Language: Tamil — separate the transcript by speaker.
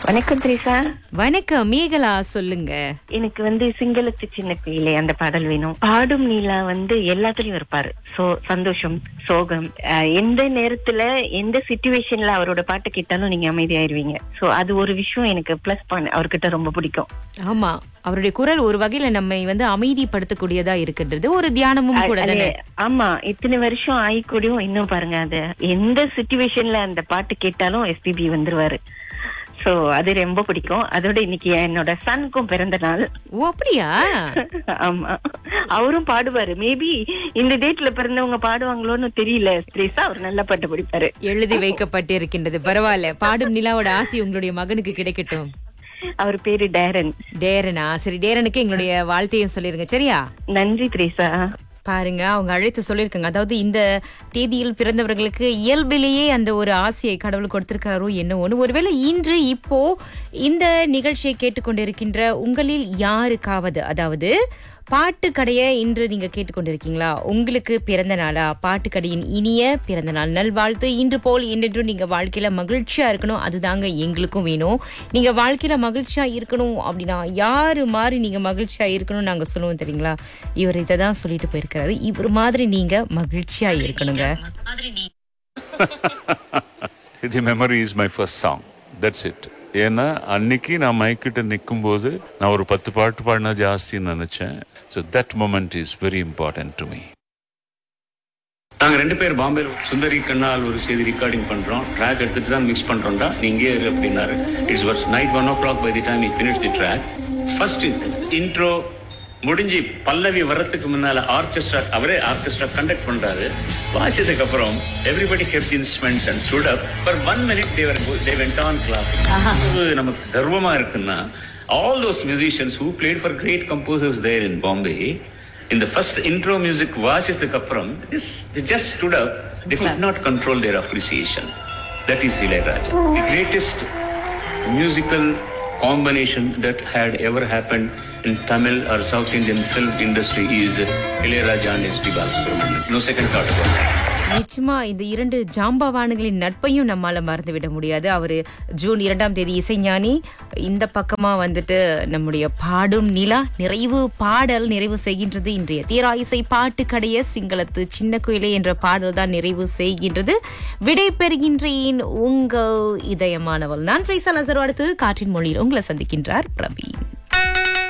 Speaker 1: வணக்கம் திரிசா
Speaker 2: வணக்கம் மேகலா சொல்லுங்க
Speaker 1: எனக்கு வந்து சிங்களத்து சின்ன குயிலே அந்த பாடல் வேணும் பாடும் நீலா வந்து எல்லாத்துலயும் இருப்பாரு சோ சந்தோஷம் சோகம் அஹ், எந்த நேரத்துல எந்த சுச்சுவேஷன்ல அவரோட பாட்டு கேட்டாலும் நீங்க அமைதியாயிருவீங்க சோ அது ஒரு விஷயம் எனக்கு பிளஸ் பாயிண்ட் அவர்கிட்ட ரொம்ப பிடிக்கும்
Speaker 2: ஆமா அவருடைய குரல் ஒரு வகையில நம்மை வந்து அமைதிப்படுத்தக்கூடியதா இருக்கின்றது ஒரு தியானமும் கூட
Speaker 1: அது-
Speaker 2: தானே
Speaker 1: ஆமா இத்தனை வருஷம் ஆயிக்கூடயும் இன்னும் பாருங்க அது எந்த சுச்சுவேஷன்ல அந்த பாட்டு கேட்டாலும் எஸ்பிபி வந்துருவாரு சோ அது ரொம்ப பிடிக்கும் அதோட இன்னைக்கு என்னோட சனுக்கும் பிறந்த நாள்
Speaker 2: ஓ அப்படியா
Speaker 1: ஆமா அவரும் பாடுவாரு மேபி இந்த டேட்ல பிறந்தவங்க பாடுவாங்களோன்னு தெரியல ஸ்ரீசா அவர் நல்லா பாட்டு படிப்பாரு
Speaker 2: எழுதி வைக்கப்பட்டு இருக்கின்றது பரவாயில்ல பாடும் நிலாவோட ஆசை உங்களுடைய மகனுக்கு கிடைக்கட்டும்
Speaker 1: அவர் பேரு டேரன்
Speaker 2: டேரனா சரி டேரனுக்கு எங்களுடைய வாழ்த்தையும் சொல்லிருங்க சரியா
Speaker 1: நன்றி திரேசா
Speaker 2: பாருங்க அவங்க அழைத்து சொல்லியிருக்காங்க அதாவது இந்த தேதியில் பிறந்தவர்களுக்கு இயல்பிலேயே அந்த ஒரு ஆசையை கடவுள் கொடுத்திருக்காரோ என்ன ஒண்ணு ஒருவேளை இன்று இப்போ இந்த நிகழ்ச்சியை கேட்டுக்கொண்டிருக்கின்ற உங்களில் யாருக்காவது அதாவது பாட்டு கடையை இன்று நீங்க கேட்டுக்கொண்டிருக்கீங்களா உங்களுக்கு பிறந்த நாளா பாட்டு கடையின் இனிய பிறந்த நாள் நல்வாழ்த்து இன்று போல் என்றென்றும் நீங்க வாழ்க்கையில மகிழ்ச்சியா இருக்கணும் அதுதாங்க எங்களுக்கும் வேணும் நீங்க வாழ்க்கையில மகிழ்ச்சியா இருக்கணும் அப்படின்னா யாரு மாதிரி நீங்க மகிழ்ச்சியா இருக்கணும் நாங்க சொல்லுவோம் தெரியுங்களா இவர் இதை தான் சொல்லிட்டு போயிருக்கிறாரு இவர் மாதிரி நீங்க மகிழ்ச்சியா இருக்கணுங்க
Speaker 3: the memory is my first song that's it ஏன்னா அன்னைக்கு நான் மைக்கிட்ட நிற்கும்போது நான் ஒரு பத்து பாட்டு பாடினா ஜாஸ்தின்னு நினச்சேன் so that moment is very important to me
Speaker 4: நாங்க ரெண்டு பேர் பாம்பே சுந்தரி கண்ணால் ஒரு செய்தி ரெக்கார்டிங் பண்றோம் ட்ராக் எடுத்துட்டு தான் மிக்ஸ் பண்றோம்டா நீ இங்கே இரு அப்படின்னாரு it's was night one o'clock by the time finish the track first intro முடிஞ்சு பல்லவி வர்றதுக்கு முன்னால ஆர்கெஸ்ட்ரா அவரே ஆர்கெஸ்ட்ரா கண்டக்ட் பண்றாரு வாசியதுக்கு அப்புறம் everybody kept instruments and stood up for one minute தேவர் தே வெண்ட் ஆன் கிளாஸ் நமக்கு கர்வமா இருக்குன்னா all those musicians who played for great composers there in Bombay in the first intro music வாசித்ததுக்கு அப்புறம் this- they just stood up they could not control their appreciation that is Ilayaraja the greatest musical combination that had ever happened in Tamil or South Indian film industry is Ilayaraja and S.P. Balasubramanian no second thought about that
Speaker 2: நிச்சயமா இந்த இரண்டு ஜாம்பவான்களின் நட்பையும் நம்மால மறந்துவிட முடியாது அவரு ஜூன் இரண்டாம் தேதி இசைஞானி இந்த பக்கமா வந்துட்டு நம்முடைய பாடும் நிலா நிறைவு பாடல் நிறைவு செய்கின்றது இன்றைய தீரா இசை பாட்டு கடைய சிங்களத்து சின்ன குயிலே என்ற பாடல் தான் நிறைவு செய்கின்றது விடை பெறுகின்றேன் உங்கள் இதயமானவள் நான் ட்ரைசா நசர் அடுத்து காற்றின் மொழியில் உங்களை சந்திக்கின்றார் பிரவீன்